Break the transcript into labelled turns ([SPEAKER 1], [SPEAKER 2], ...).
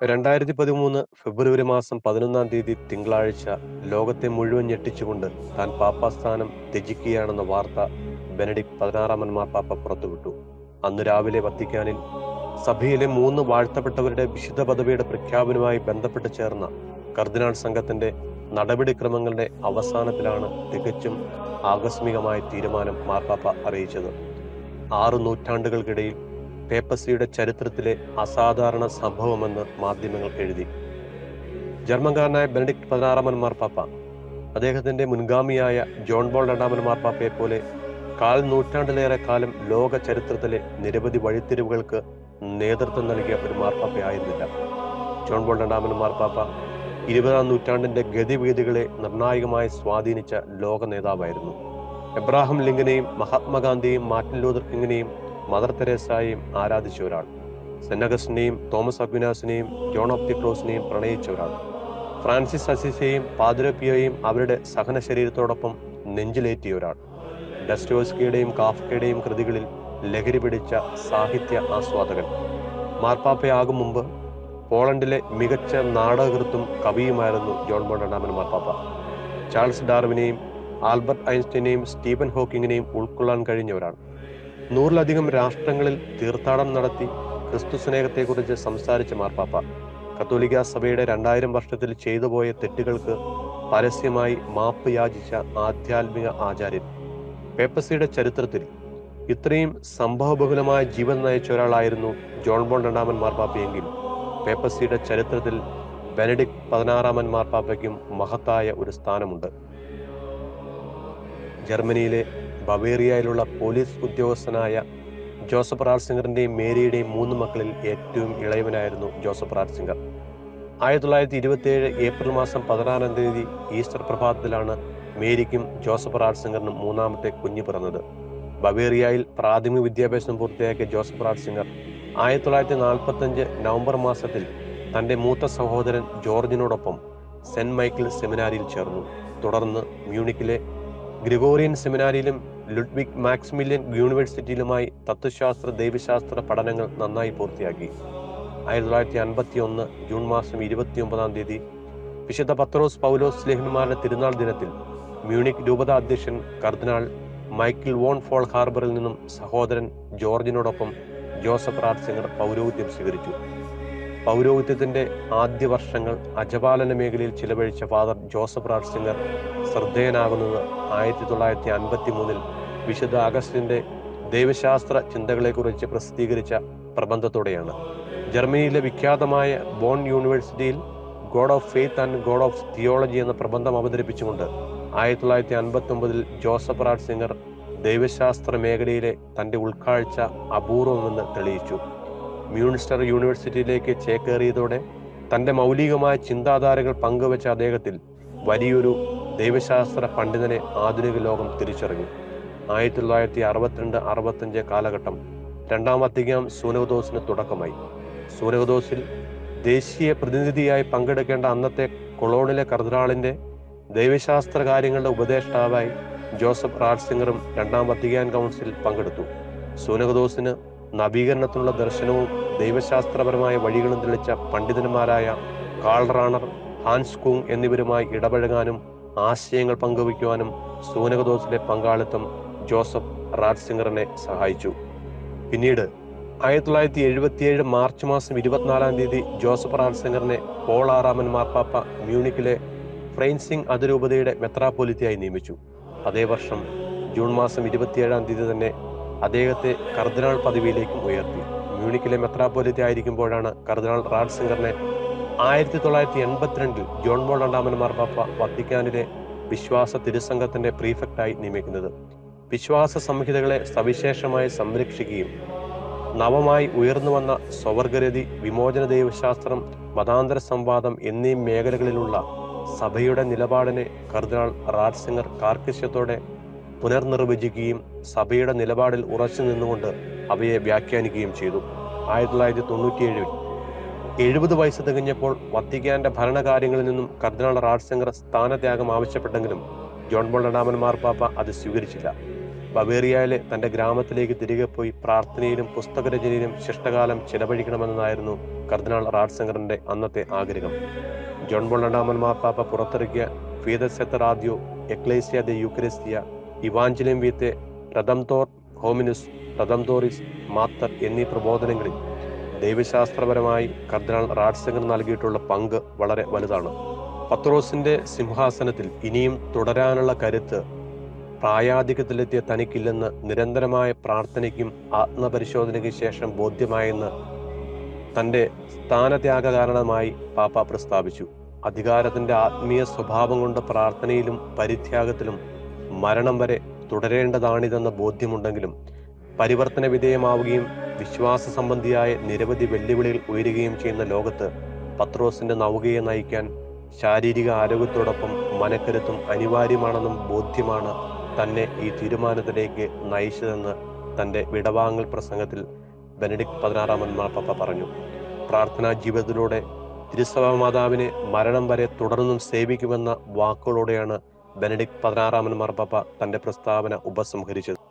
[SPEAKER 1] രണ്ടായിരത്തി പതിമൂന്ന് ഫെബ്രുവരി മാസം പതിനൊന്നാം തീയതി തിങ്കളാഴ്ച ലോകത്തെ മുഴുവൻ ഞെട്ടിച്ചുകൊണ്ട് താൻ പാപ്പാസ്ഥാനം ത്യജിക്കുകയാണെന്ന വാർത്ത ബെനഡിക് പതിനാറാമൻ മാർപ്പാപ്പ പുറത്തുവിട്ടു അന്ന് രാവിലെ വത്തിക്കാനിൽ സഭയിലെ മൂന്ന് വാഴ്ത്തപ്പെട്ടവരുടെ വിശുദ്ധ പദവിയുടെ പ്രഖ്യാപനവുമായി ബന്ധപ്പെട്ട് ചേർന്ന കർദിനാൾ സംഘത്തിന്റെ നടപടിക്രമങ്ങളുടെ അവസാനത്തിലാണ് തികച്ചും ആകസ്മികമായ തീരുമാനം മാർപ്പാപ്പ അറിയിച്ചത് ആറു നൂറ്റാണ്ടുകൾക്കിടയിൽ പേപ്പസിയുടെ ചരിത്രത്തിലെ അസാധാരണ സംഭവമെന്ന് മാധ്യമങ്ങൾ എഴുതി ജർമ്മൻകാരനായ ബെനഡിക്ട് പതിനാറാമൻ മാർപ്പാപ്പ അദ്ദേഹത്തിന്റെ മുൻഗാമിയായ ജോൺ ബോൾ രണ്ടാമൻ മാർപ്പാപ്പയെ പോലെ കാൽ നൂറ്റാണ്ടിലേറെ കാലം ലോക ചരിത്രത്തിലെ നിരവധി വഴിത്തിരിവുകൾക്ക് നേതൃത്വം നൽകിയ ഒരു മാർപ്പാപ്പയായിരുന്നില്ല ജോൺ ബോൾ രണ്ടാമൻ മാർപ്പാപ്പ ഇരുപതാം നൂറ്റാണ്ടിന്റെ ഗതിവിഗതികളെ നിർണായകമായി സ്വാധീനിച്ച ലോക നേതാവായിരുന്നു എബ്രാഹിം ലിങ്കനെയും മഹാത്മാഗാന്ധിയെയും മാർട്ടിൻ ലൂതർ കിങ്ങിനെയും മദർ തെരേസയെയും ആരാധിച്ച ഒരാൾ സെന്നഗസിനെയും തോമസ് അക്വിനാസിനെയും ജോൺ ഓഫ് ദി ക്രോസിനെയും പ്രണയിച്ച ഒരാൾ ഫ്രാൻസിസ് അസിസയെയും പാദ്രപ്പിയയെയും അവരുടെ സഹന ശരീരത്തോടൊപ്പം നെഞ്ചിലേറ്റിയ ഒരാൾ ഡസ്റ്റോസ്കിയുടെയും കാഫ്കയുടെയും കൃതികളിൽ ലഹരി പിടിച്ച സാഹിത്യ ആസ്വാദകൻ മാർപ്പാപ്പയാകും മുമ്പ് പോളണ്ടിലെ മികച്ച നാടകകൃത്തും കവിയുമായിരുന്നു ജോൺ ബോൺ രണ്ടാമൻ മാർപ്പാപ്പ ചാൾസ് ഡാർവിനെയും ആൽബർട്ട് ഐൻസ്റ്റീനെയും സ്റ്റീഫൻ ഹോക്കിങ്ങിനെയും ഉൾക്കൊള്ളാൻ കഴിഞ്ഞവരാണ് നൂറിലധികം രാഷ്ട്രങ്ങളിൽ തീർത്ഥാടനം നടത്തി ക്രിസ്തു സ്നേഹത്തെക്കുറിച്ച് സംസാരിച്ച മാർപ്പാപ്പ കത്തോലിക്ക സഭയുടെ രണ്ടായിരം വർഷത്തിൽ ചെയ്തുപോയ തെറ്റുകൾക്ക് പരസ്യമായി മാപ്പ് യാചിച്ച ആധ്യാത്മിക ആചാര്യൻ പേപ്പസിയുടെ ചരിത്രത്തിൽ ഇത്രയും സംഭവബഹുലമായ ജീവൻ നയിച്ച ഒരാളായിരുന്നു ജോൺ ബോൺ രണ്ടാമൻ മാർപ്പാപ്പയെങ്കിൽ പേപ്പസിയുടെ ചരിത്രത്തിൽ ബെനഡിക് പതിനാറാമൻ മാർപ്പാപ്പയ്ക്കും മഹത്തായ ഒരു സ്ഥാനമുണ്ട് ജർമ്മനിയിലെ ബവേറിയയിലുള്ള പോലീസ് ഉദ്യോഗസ്ഥനായ ജോസഫ് റാഡ്സിംഗറിന്റെയും മേരിയുടെയും മൂന്ന് മക്കളിൽ ഏറ്റവും ഇളയവനായിരുന്നു ജോസഫ് റാഡ്സിംഗർ ആയിരത്തി തൊള്ളായിരത്തി ഇരുപത്തി ഏഴ് ഏപ്രിൽ മാസം പതിനാറാം തീയതി ഈസ്റ്റർ പ്രഭാതത്തിലാണ് മേരിക്കും ജോസഫ് റാഡ്സിംഗറിനും മൂന്നാമത്തെ കുഞ്ഞ് പിറന്നത് ബവേറിയയിൽ പ്രാഥമിക വിദ്യാഭ്യാസം പൂർത്തിയാക്കിയ ജോസഫ് റാഡ്സിംഗർ ആയിരത്തി തൊള്ളായിരത്തി നാൽപ്പത്തി അഞ്ച് നവംബർ മാസത്തിൽ തന്റെ മൂത്ത സഹോദരൻ ജോർജിനോടൊപ്പം സെന്റ് മൈക്കിൾ സെമിനാരിയിൽ ചേർന്നു തുടർന്ന് മ്യൂണിക്കിലെ ഗ്രിഗോറിയൻ സെമിനാരിയിലും ലുഡ്വിഗ് മാക്സിമിലിയൻ യൂണിവേഴ്സിറ്റിയിലുമായി തത്വശാസ്ത്ര ദൈവശാസ്ത്ര പഠനങ്ങൾ നന്നായി പൂർത്തിയാക്കി ആയിരത്തി തൊള്ളായിരത്തി അൻപത്തി ഒന്ന് ജൂൺ മാസം ഇരുപത്തി ഒമ്പതാം തീയതി വിശുദ്ധ പത്രോസ് പൗലോസ് സ്ലേഹന്മാരുടെ തിരുനാൾ ദിനത്തിൽ മ്യൂണിക് രൂപത അധ്യക്ഷൻ കർദിനാൾ മൈക്കിൾ വോൺ ഫോൾ ഹാർബറിൽ നിന്നും സഹോദരൻ ജോർജിനോടൊപ്പം ജോസഫ് റാഡ്സിംഗർ പൗരോഹിത്യം സ്വീകരിച്ചു പൗരോഹിത്യത്തിന്റെ ആദ്യ വർഷങ്ങൾ അജപാലന മേഖലയിൽ ചിലവഴിച്ച ഫാദർ ജോസഫ് റാഡ്സിംഗർ ശ്രദ്ധേയനാകുന്നത് ആയിരത്തി തൊള്ളായിരത്തി അൻപത്തി മൂന്നിൽ വിശുദ്ധ അഗസ്റ്റിന്റെ ദൈവശാസ്ത്ര ചിന്തകളെക്കുറിച്ച് പ്രസിദ്ധീകരിച്ച പ്രബന്ധത്തോടെയാണ് ജർമ്മനിയിലെ വിഖ്യാതമായ ബോൺ യൂണിവേഴ്സിറ്റിയിൽ God of faith and God of theology എന്ന പ്രബന്ധം അവതരിപ്പിച്ചുകൊണ്ട് ആയിരത്തി തൊള്ളായിരത്തി അൻപത്തി ഒമ്പതിൽ ജോസഫ് റാഡ്സിംഗർ ദൈവശാസ്ത്ര മേഖലയിലെ തന്റെ ഉൾക്കാഴ്ച അപൂർവമെന്ന് തെളിയിച്ചു മ്യൂണിസ്റ്റർ യൂണിവേഴ്സിറ്റിയിലേക്ക് ചേക്കേറിയതോടെ തന്റെ മൗലികമായ ചിന്താധാരകൾ പങ്കുവച്ച അദ്ദേഹത്തിൽ വലിയൊരു ദൈവശാസ്ത്ര പണ്ഡിതനെ ആധുനിക ലോകം തിരിച്ചറിഞ്ഞു ആയിരത്തി തൊള്ളായിരത്തി അറുപത്തിരണ്ട് അറുപത്തഞ്ച് കാലഘട്ടം രണ്ടാം വത്തിക്കാം സൂനകദോസിന് തുടക്കമായി സൂനകദോസിൽ ദേശീയ പ്രതിനിധിയായി പങ്കെടുക്കേണ്ട അന്നത്തെ കൊളോണിലെ കർദിനാളിന്റെ ദൈവശാസ്ത്ര കാര്യങ്ങളുടെ ഉപദേഷ്ടാവായി ജോസഫ് റാഡ്സിംഗറും രണ്ടാം വത്തിക്കാൻ കൗൺസിൽ പങ്കെടുത്തു സൂനകദോസിന് നവീകരണത്തിനുള്ള ദർശനവും ദൈവശാസ്ത്രപരമായ വഴികളും തെളിച്ച പണ്ഡിതന്മാരായ കാൾ റാണർ ഹാൻസ് കുങ് എന്നിവരുമായി ഇടപഴകാനും ആശയങ്ങൾ പങ്കുവയ്ക്കുവാനും സൂനകദോസിലെ പങ്കാളിത്തം ജോസഫ് റാഡ്സിംഗറിനെ സഹായിച്ചു പിന്നീട് ആയിരത്തി തൊള്ളായിരത്തി എഴുപത്തിയേഴ് മാർച്ച് മാസം ഇരുപത്തിനാലാം തീയതി ജോസഫ് റാഡ്സിംഗറിനെ പോൾ ആറാമൻ മാർപ്പാപ്പ മ്യൂണിക്കിലെ ഫ്രെയിൻസിംഗ് അതിരൂപതയുടെ മെത്രാപ്പൊലിത്തിയായി നിയമിച്ചു അതേ വർഷം ജൂൺ മാസം ഇരുപത്തിയേഴാം തീയതി തന്നെ അദ്ദേഹത്തെ കർദിനാൾ പദവിയിലേക്കും ഉയർത്തി മ്യൂണിക്കിലെ മെത്രാപ്പൊലിത്തി ആയിരിക്കുമ്പോഴാണ് കർദിനാൾ റാഡ്സിംഗറിനെ ആയിരത്തി തൊള്ളായിരത്തി എൺപത്തിരണ്ടിൽ ജോൺ ബോൾ രണ്ടാമൻ മാർപ്പാപ്പ വത്തിക്കാനിലെ വിശ്വാസ തിരുസംഘത്തിന്റെ പ്രീഫക്റ്റായി നിയമിക്കുന്നത് വിശ്വാസ സംഹിതകളെ സവിശേഷമായി സംരക്ഷിക്കുകയും നവമായി ഉയർന്നു വന്ന സ്വവർഗരതി വിമോചന ദൈവശാസ്ത്രം മതാന്തര സംവാദം എന്നീ മേഖലകളിലുള്ള സഭയുടെ നിലപാടിനെ കർദിനാൾ റാഡ്സിംഗർ കാർക്കശ്യത്തോടെ പുനർനിർവചിക്കുകയും സഭയുടെ നിലപാടിൽ ഉറച്ചു നിന്നുകൊണ്ട് അവയെ വ്യാഖ്യാനിക്കുകയും ചെയ്തു ആയിരത്തി തൊള്ളായിരത്തി തൊണ്ണൂറ്റിയേഴിൽ എഴുപത് വയസ്സ് തികഞ്ഞപ്പോൾ വത്തിക്കാന്റെ ഭരണകാര്യങ്ങളിൽ നിന്നും കർദിനാൾ റാഡ്സിംഗർ സ്ഥാനത്യാഗം ആവശ്യപ്പെട്ടെങ്കിലും ജോൺ ബോൾ രണ്ടാമൻ മാർപ്പാപ്പ അത് സ്വീകരിച്ചില്ല ബവേറിയയിലെ തന്റെ ഗ്രാമത്തിലേക്ക് തിരികെ പോയി പ്രാർത്ഥനയിലും പുസ്തകരചനയിലും ശിഷ്ടകാലം ചിലവഴിക്കണമെന്നതായിരുന്നു കർദിനാൾ റാഡ്സിംഗറിന്റെ അന്നത്തെ ആഗ്രഹം ജോൺ ബോൾ രണ്ടാമൻ മാർപ്പാപ്പ പുറത്തിറക്കിയ ഫീദസെത്ത റാദിയോ എക്ലേസിയ ദെ യുക്രിസ്തിയ ഇവാഞ്ചലിയം വീത്തെ റദംതോർ ഹോമിനുസ് റദംതോറിസ് മാത്തർ എന്നീ പ്രബോധനങ്ങളിൽ ദൈവശാസ്ത്രപരമായി കർദിനാൾ റാഡ്സിംഗർ നൽകിയിട്ടുള്ള പങ്ക് വളരെ വലുതാണ് പത്രോസിന്റെ സിംഹാസനത്തിൽ ഇനിയും തുടരാനുള്ള കരുത്ത് പ്രായാധിക്യത്തിലെത്തിയ തനിക്കില്ലെന്ന് നിരന്തരമായ പ്രാർത്ഥനയ്ക്കും ആത്മപരിശോധനയ്ക്കും ശേഷം ബോധ്യമായെന്ന് തന്റെ സ്ഥാനത്യാഗ കാരണമായി പാപ്പ പ്രസ്താവിച്ചു അധികാരത്തിന്റെ ആത്മീയ സ്വഭാവം കൊണ്ട് പ്രാർത്ഥനയിലും പരിത്യാഗത്തിലും മരണം വരെ തുടരേണ്ടതാണിതെന്ന ബോധ്യമുണ്ടെങ്കിലും പരിവർത്തന വിധേയമാവുകയും വിശ്വാസ സംബന്ധിയായ നിരവധി വെല്ലുവിളികൾ ഉയരുകയും ചെയ്യുന്ന ലോകത്ത് പത്രോസിന്റെ നൗകയെ നയിക്കാൻ ശാരീരിക ആരോഗ്യത്തോടൊപ്പം മനക്കരുത്തും അനിവാര്യമാണെന്നും ബോധ്യമാണ് തന്നെ ഈ തീരുമാനത്തിലേക്ക് നയിച്ചതെന്ന് തന്റെ വിടവാങ്ങൽ പ്രസംഗത്തിൽ ബെനഡിക്ട് പതിനാറാമൻ മാർപ്പാപ്പ പറഞ്ഞു പ്രാർത്ഥനാ ജീവിതത്തിലൂടെ തിരുസഭ മാതാവിനെ മരണം വരെ തുടർന്നും സേവിക്കുമെന്ന വാക്കുകളോടെയാണ് ബെനഡിക്ട് പതിനാറാമൻ മാർപ്പാപ്പ തന്റെ പ്രസ്താവന ഉപസംഹരിച്ചത്